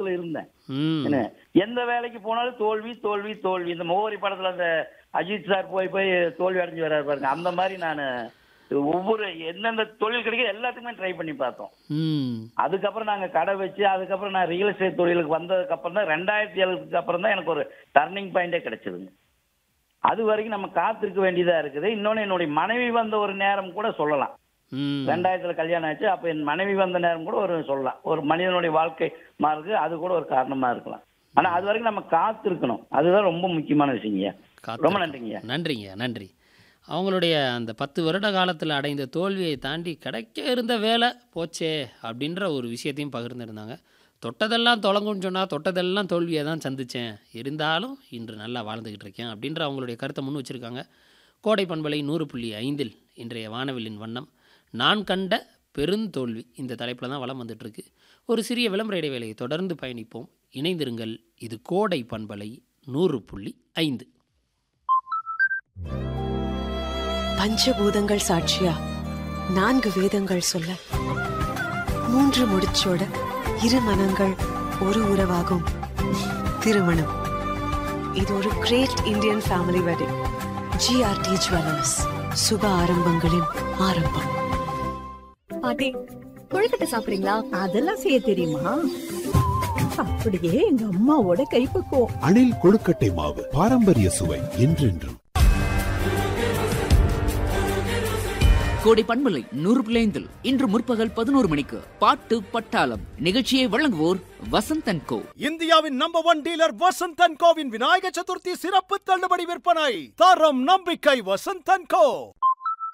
அனுபவத்துல இருந்தேன் ம் என்ன எந்த வேலைக்கு போனாலும் தோல்வி தோல்வி தோல்வி இந்த மோகரி படத்துல அந்த அஜித் சார் போய் போய் தோல்வி அடைஞ்சு வர்றாரு பாருங்க அந்த மாதிரி நான் ஒவ்வொரு எந்தெந்த தொழில் கிடைக்கிற எல்லாத்துக்குமே ட்ரை பண்ணி பார்த்தோம் ம் அதுக்கப்புறம் நாங்க கடை வச்சு அதுக்கப்புறம் நான் ரியல் எஸ்டேட் தொழிலுக்கு வந்ததுக்கு அப்புறம் தான் ரெண்டாயிரத்தி ஏழுக்கு அப்புறம் தான் எனக்கு ஒரு டர்னிங் பாயிண்டே கிடைச்சதுங்க அது வரைக்கும் நம்ம காத்திருக்க வேண்டியதா இருக்குது இன்னொன்னு என்னுடைய மனைவி வந்த ஒரு நேரம் கூட சொல்லலாம் ம் ரெண்டாயிரத்துல கல்யாணம் ஆச்சு அப்ப என் மனைவி வந்த நேரம் கூட ஒரு சொல்லலாம் ஒரு மனிதனுடைய வாழ்க்கை மாறுது அது கூட ஒரு காரணமா இருக்கலாம் ஆனா அது வரைக்கும் நம்ம காத்திருக்கணும் அதுதான் ரொம்ப முக்கியமான விஷயங்க காத்து ரொம்ப நன்றிங்க நன்றிங்க நன்றி அவங்களுடைய அந்த பத்து வருட காலத்தில் அடைந்த தோல்வியை தாண்டி கிடைக்க இருந்த வேலை போச்சே அப்படின்ற ஒரு விஷயத்தையும் பகிர்ந்திருந்தாங்க தொட்டதெல்லாம் தொலங்குன்னு சொன்னால் தொட்டதெல்லாம் தோல்வியை தான் சந்தித்தேன் இருந்தாலும் இன்று நல்லா வாழ்ந்துக்கிட்டு இருக்கேன் அப்படின்ற அவங்களுடைய கருத்தை முன் வச்சுருக்காங்க கோடை பண்பலை நூறு புள்ளி ஐந்தில் இன்றைய வானவில்லின் வண்ணம் நான் கண்ட பெருந்தோல்வி இந்த தலைப்பில் தான் வளம் வந்துட்டுருக்கு ஒரு சிறிய விளம்பர இடைவேளையை தொடர்ந்து பயணிப்போம் இணைந்திருங்கள் இது கோடை பண்பலை நூறு புள்ளி ஐந்து பஞ்சபூதங்கள் சாட்சியா நான்கு வேதங்கள் சொல்ல மூன்று முடிச்சோட இரு மனங்கள் ஒரு உறவாகும் திருமணம் இது ஒரு great Indian family wedding GRT jewellers சுப ஆரம்பங்களின் ஆரம்பம் பாட்டி கொழுக்கட்டை சாப்பிடுறீங்களா அதெல்லாம் செய்ய தெரியுமா அப்படியே எங்க அம்மாவோட கைப்பக்குவம் அணில் கொழுக்கட்டை மாவு பாரம்பரிய சுவை என்றென்றும் கோடை பண்பலை நூறு பிள்ளைந்தில் இன்று முற்பகல் பதினோரு மணிக்கு பாட்டு பட்டாளம் நிகழ்ச்சியை வழங்குவோர் வசந்தன் கோ இந்தியாவின் நம்பர் ஒன் டீலர் வசந்தன் கோவின் விநாயக சதுர்த்தி சிறப்பு தள்ளுபடி விற்பனை தரம் நம்பிக்கை வசந்தன் கோ